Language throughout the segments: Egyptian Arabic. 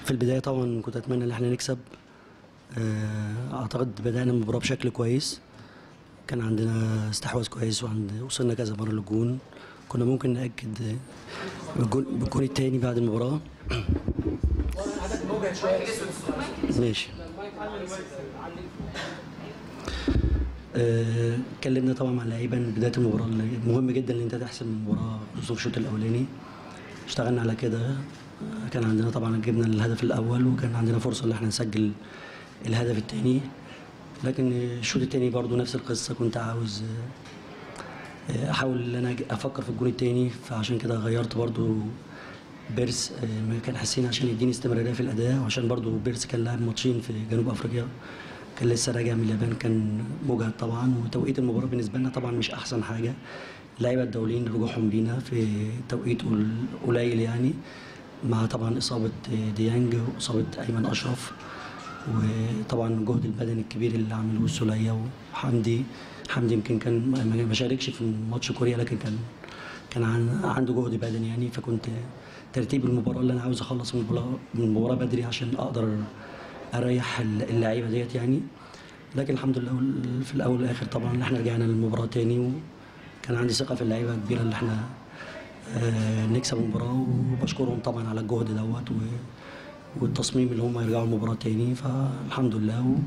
في البداية طبعا كنت أتمنى إن احنا نكسب آه، أعتقد بدأنا المباراة بشكل كويس كان عندنا استحواذ كويس وعند وصلنا كذا مرة للجون كنا ممكن نأكد آه، بالجون بالجون التاني بعد المباراة ماشي آه، اتكلمنا طبعا مع اللعيبه من بدايه المباراه اللي مهم جدا ان انت تحسم المباراه خصوصا في الشوط الاولاني اشتغلنا على كده آه، كان عندنا طبعا جبنا الهدف الاول وكان عندنا فرصه ان احنا نسجل الهدف الثاني لكن الشوط الثاني برضو نفس القصه كنت عاوز آه، آه، احاول ان انا أج- افكر في الجون الثاني فعشان كده غيرت برضو بيرس آه، ما كان حسين عشان يديني استمراريه في الاداء وعشان برضو بيرس كان لاعب ماتشين في جنوب افريقيا كان لسه راجع من اليابان كان مجهد طبعا وتوقيت المباراه بالنسبه لنا طبعا مش احسن حاجه اللعيبه الدوليين رجوعهم بينا في توقيت قل- قليل يعني مع طبعا اصابه ديانج واصابه ايمن اشرف وطبعا الجهد البدني الكبير اللي عمله السوليه وحمدي حمدي يمكن كان ما- ما ما شاركش في ماتش كوريا لكن كان كان عن عنده جهد بدني يعني فكنت ترتيب المباراه اللي انا عاوز اخلص من المباراه من المباراه بدري عشان اقدر اريح اللعيبه ديت يعني لكن الحمد لله في الاول والاخر طبعا احنا رجعنا للمباراه تاني وكان عندي ثقه في اللعيبه كبيره اللي احنا آه نكسب المباراه وبشكرهم طبعا على الجهد دوت و والتصميم اللي هم يرجعوا المباراه تاني فالحمد لله و...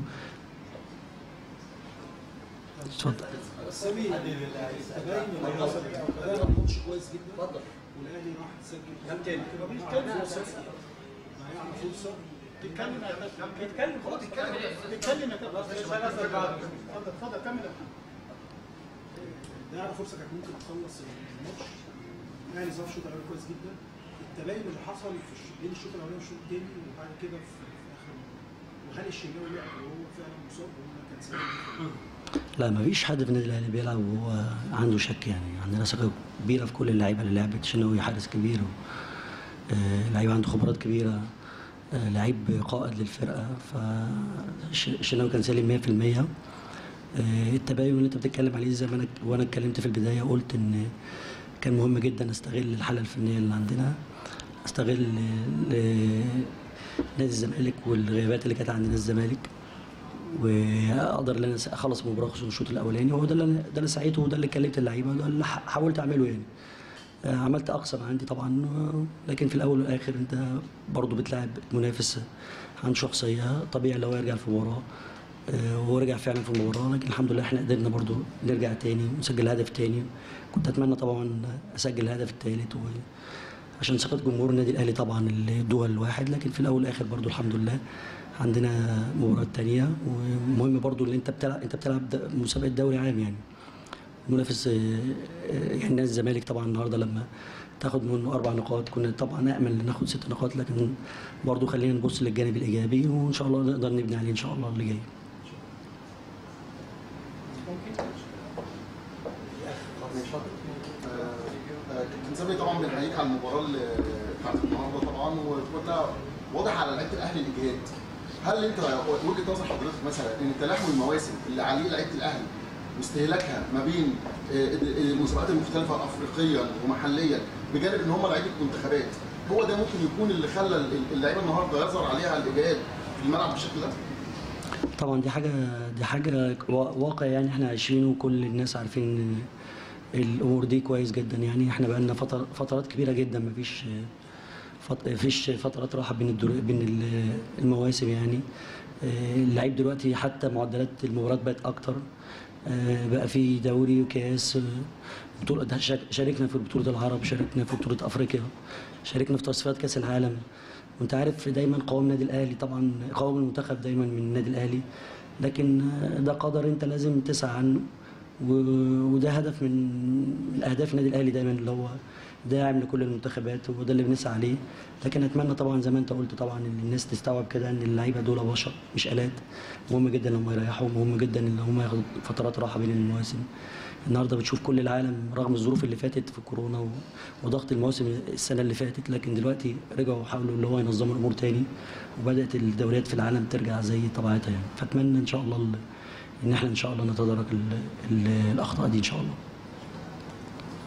اتفضل سامي باين ان حصل بدأنا الماتش كويس جدا والاهلي راح يسجل كام تاني ضيع فرصه ضيع فرصه تتكلم يا كابتن تتكلم خلاص تتكلم تتكلم يا كابتن اتفضل اتفضل كمل يا محمد ضيعنا فرصه كانت ممكن تخلص الماتش الاهلي ظهر شوط الاول كويس جدا التباين اللي حصل في الش- بين الشوط الاولاني والشوط الثاني وبعد كده في في اخر المباراة. وهل الشناوي لعب وهو فعلا مصاب ولا كان سبب لا ما فيش حد في النادي الاهلي بيلعب وهو عنده شك يعني عندنا ثقه كبيره في كل اللعيبه اللي لعبت شناوي حارس كبير و... آه، لعيب عنده خبرات كبيره آه، لعيب قائد للفرقه فشناوي كان سالم 100% آه، التباين اللي انت بتتكلم عليه زي ما انا وانا اتكلمت في البدايه قلت ان كان مهم جدا استغل الحاله الفنيه اللي عندنا استغل آه، نادي الزمالك والغيابات اللي كانت عند نادي الزمالك واقدر ان انا اخلص المباراه خصوصا الشوط الاولاني وهو ده اللي أنا- ده اللي ساعته وده اللي كلمت اللعيبه وده اللي ح- حاولت اعمله يعني آه، عملت اقصى ما عندي طبعا آه، لكن في الاول والاخر انت برضه بتلعب منافس عنده شخصيه طبيعي لو يرجع في المباراه آه، وهو رجع فعلا في المباراه لكن الحمد لله احنا قدرنا برضه نرجع تاني ونسجل هدف تاني كنت اتمنى طبعا اسجل الهدف الثالث و عشان ثقه جمهور النادي الاهلي طبعا اللي ادوها الواحد لكن في الاول والاخر برضو الحمد لله عندنا مباراه تانية ومهم برضو ان انت بتلعب انت بتلعب د- مسابقه دوري عام يعني منافس آه، آه، يعني نادي الزمالك طبعا النهارده لما تاخد منه اربع نقاط كنا طبعا نامل ناخد ست نقاط لكن برضو خلينا نبص للجانب الايجابي وان شاء الله نقدر نبني عليه ان شاء الله اللي جاي كابتن سامي طبعا بنحييك على المباراه اللي بتاعت النهارده طبعا وكنا واضح على لعيبه الاهلي الاجهاد هل انت وجهه نظر حضرتك مثلا ان تلاحم المواسم اللي عليه لعيبه الاهلي واستهلاكها ما بين آه، المسابقات المختلفه افريقيا ومحليا بجانب ان هم لعيبه منتخبات هو ده ممكن يكون اللي خلى اللعيبه النهارده يظهر عليها الاجهاد في الملعب بالشكل ده؟ طبعا دي حاجه دي حاجه وا- واقع يعني احنا عايشينه وكل الناس عارفين ان الامور دي كويس جدا يعني احنا بقالنا فتر فترات كبيره جدا مفيش فت- مفيش فترات راحه بين الدور بين ال- المواسم يعني آه، اللعيب دلوقتي حتى معدلات المباريات بقت اكتر آه، بقى في دوري وكاس آه، بطولة ده شا- شاركنا في بطولة العرب شاركنا في بطولة أفريقيا شاركنا في تصفيات كأس العالم وأنت عارف دايما قوام النادي الأهلي طبعا قوام المنتخب دايما من النادي الأهلي لكن آه، ده قدر أنت لازم تسعى عنه و- وده هدف من من أهداف النادي الأهلي دايما اللي هو داعم لكل المنتخبات وده اللي بنسعى عليه لكن اتمنى طبعا زي ما انت قلت طبعا ان الناس تستوعب كده ان اللعيبه دول بشر مش الات مهم جدا ان هم يريحوا مهم جدا ان هم ياخدوا فترات راحه بين المواسم النهارده بتشوف كل العالم رغم الظروف اللي فاتت في كورونا و- وضغط المواسم السنه اللي فاتت لكن دلوقتي رجعوا حاولوا اللي هو ينظموا الامور تاني وبدات الدوريات في العالم ترجع زي طبيعتها يعني فاتمنى ان شاء الله ال- ان احنا ان شاء الله نتدارك ال- ال- الاخطاء دي ان شاء الله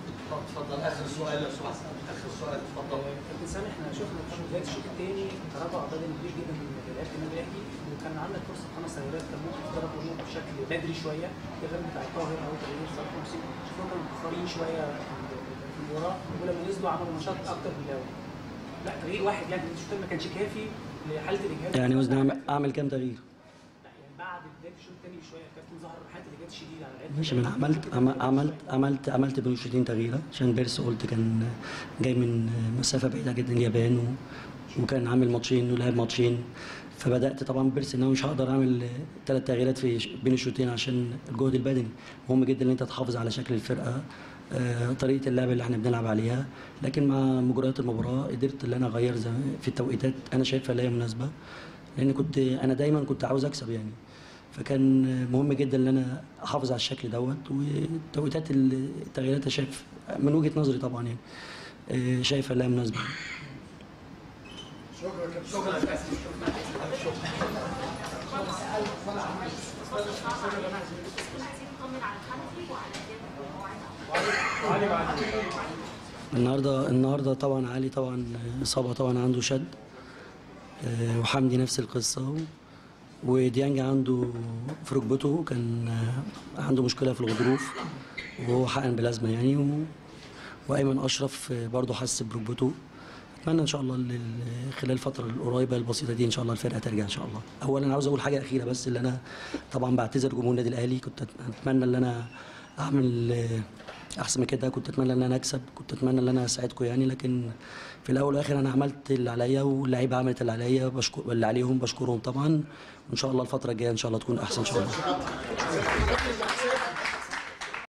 اتفضل اخر سؤال لو سمحت اخر سؤال اتفضل كابتن سامي احنا شفنا في بدايه الشوط الثاني تراجع بدني كبير جدا من لعيبه النادي الاهلي وكان عندك فرصه خمس تغييرات كان ممكن تضرب الامور بشكل بدري شويه التغيير بتاع طاهر او تغيير صلاح محسن شفنا كانوا متاخرين شويه في المباراه ولما نزلوا عملوا نشاط اكتر من الاول لا تغيير واحد يعني الشوط ما كانش كافي لحاله الاجهاد يعني عاوز نعمل اعمل كام تغيير لا يعني بعد بدايه الشوط الثاني بشويه الكابتن ظهر حاله الاجهاد شديد على لعيبه ماشي ما انا عملت عم- عملت عملت عملت بين الشوطين تغييره عشان بيرس قلت كان جاي من مسافه بعيده جدا اليابان و... وكان عامل ماتشين ولعب ماتشين فبدات طبعا بيرس ان انا مش هقدر اعمل ثلاث تغييرات في ش- بين الشوطين عشان الجهد البدني مهم جدا ان انت تحافظ على شكل الفرقه آه، طريقه اللعب اللي احنا بنلعب عليها لكن مع مجريات المباراه قدرت ان انا اغير زي في التوقيتات انا شايفها اللي هي مناسبه لان كنت انا دايما كنت عاوز اكسب يعني فكان مهم جدا ان انا احافظ على الشكل دوت وتوقيتات التغييرات أنا شايف من وجهه نظري طبعا يعني آه، شايفها لا مناسبه شكرا كابتن شكرا كابتن عايزين نطمن على الحنفي وعلى زياد النهارده النهارده طبعا علي طبعا اصابه طبعا عنده شد آه، وحمدي نفس القصه و- وديانج عنده في ركبته كان آه، عنده مشكله في الغضروف وهو حقن بلازما يعني و... وايمن اشرف آه، برضه حس بركبته اتمنى ان شاء الله ال- ال- خلال الفتره القريبه البسيطه دي ان شاء الله الفرقه ترجع ان شاء الله اولا عاوز اقول حاجه اخيره بس اللي انا طبعا بعتذر جمهور النادي الاهلي كنت أت- اتمنى ان انا اعمل آه، احسن من كده كنت اتمنى ان انا اكسب كنت اتمنى ان انا اساعدكم يعني لكن في الاول والاخر انا عملت اللي عليا واللعيبه عملت اللي عليا بشكر اللي عليهم بشكرهم طبعا وان شاء الله الفتره الجايه ان شاء الله تكون احسن ان شاء الله